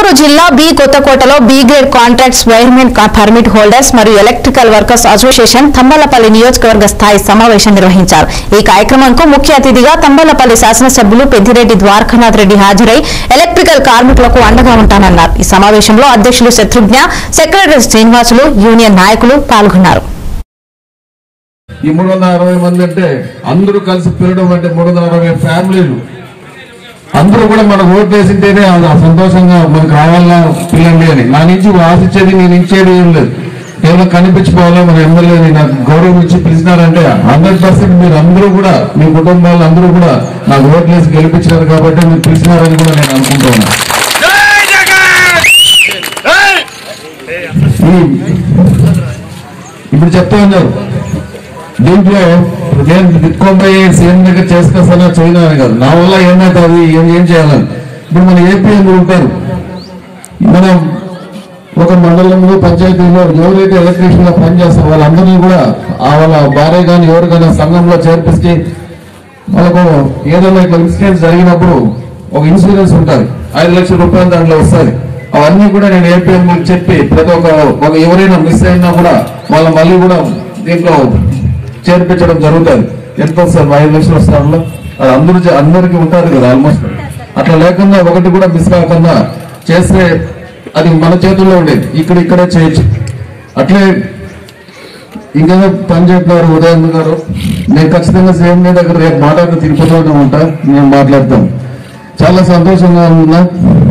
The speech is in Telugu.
నెల్లూరు జిల్లా బి కొత్తకోటలో B grade contracts wiremen permit holders మరియు ఎలక్ట్రికల్ వర్కర్స్ అసోసియేషన్ తంబలపల్లి నియోజకవర్గ స్థాయి సమావేశం నిర్వహించారు ఈ కార్యక్రమంకు ముఖ్య అతిథిగా తంబలపల్లి శాసనసభ్యులు పెద్దిరెడ్డి ద్వారకానాథ్ రెడ్డి హాజరై ఎలక్ట్రికల్ కార్మికులకు అండగా ఉంటానన్నారు ఈ సమావేశంలో అధ్యక్షులు శత్రుఘ్న సెక్రటరీ శ్రీనివాసులు యూనియన్ నాయకులు పాల్గొన్నారు ఈ మూడు వందల అరవై మంది అంటే అందరూ కలిసి పిలవడం అంటే మూడు వందల అరవై ఫ్యామిలీలు అందరూ కూడా మనకు ఓటు వేసింటేనే అది ఆ సంతోషంగా మనకు రావాలా పిల్లండి అని నా నుంచి ఆశించేది నేను ఇచ్చేది ఏం లేదు కేవలం కనిపించుకోవాలా మన ఎమ్మెల్యేని నాకు గౌరవం ఇచ్చి పిలిచినారంటే హండ్రెడ్ పర్సెంట్ మీరు అందరూ కూడా మీ కుటుంబాలు అందరూ కూడా నాకు ఓట్లు వేసి గెలిపించినారు కాబట్టి మీరు పిలిచినారని కూడా నేను అనుకుంటున్నాను ఈ- ఇప్పుడు చెప్తా ఉన్నారు దీంట్లో నేను దిక్కొంపోయి సీఎం దగ్గర చేసుకొస్తానా చైనా అని కాదు నా వల్ల ఏమవుతుంది ఏం ఏం చేయాలని ఇప్పుడు మన ఏపీ అని ఉంటారు మనం ఒక మండలంలో పంచాయతీలో ఎవరైతే ఎలక్ట్రీషియన్ గా పనిచేస్తారో వాళ్ళందరినీ కూడా ఆ వాళ్ళ భార్య కానీ ఎవరికైనా సంఘంలో చేర్పిస్తే వాళ్ళకు ఏదైనా ఇట్లా ఇన్సిడెంట్స్ జరిగినప్పుడు ఒక ఇన్సూరెన్స్ ఉంటుంది ఐదు లక్షల రూపాయలు దాంట్లో వస్తుంది అవన్నీ కూడా నేను ఏపీఎం చెప్పి ప్రతి ఒక్క ఒక ఎవరైనా మిస్ అయినా కూడా వాళ్ళ మళ్ళీ కూడా దీంట్లో చేర్పించడం జరుగుతుంది ఎంత వస్తుంది ఐదు లక్షలు వస్తారు అది అందరూ చే- అందరికీ ఉంటుంది కదా ఆల్మోస్ట్ అట్లా లేకుండా ఒకటి కూడా మిస్ కాకుండా చేస్తే అది మన చేతుల్లో ఉండేది ఇక్కడ ఇక్కడే చేయొచ్చు అట్లే ఇంకేదో పని చెప్తున్నారు ఉదయం గారు నేను ఖచ్చితంగా సేమ్ మీ దగ్గర రేపు మాట్లాడిన తిరుపతిలోనే ఉంటా నేను మాట్లాడతాను చాలా సంతోషంగా ఉన్నా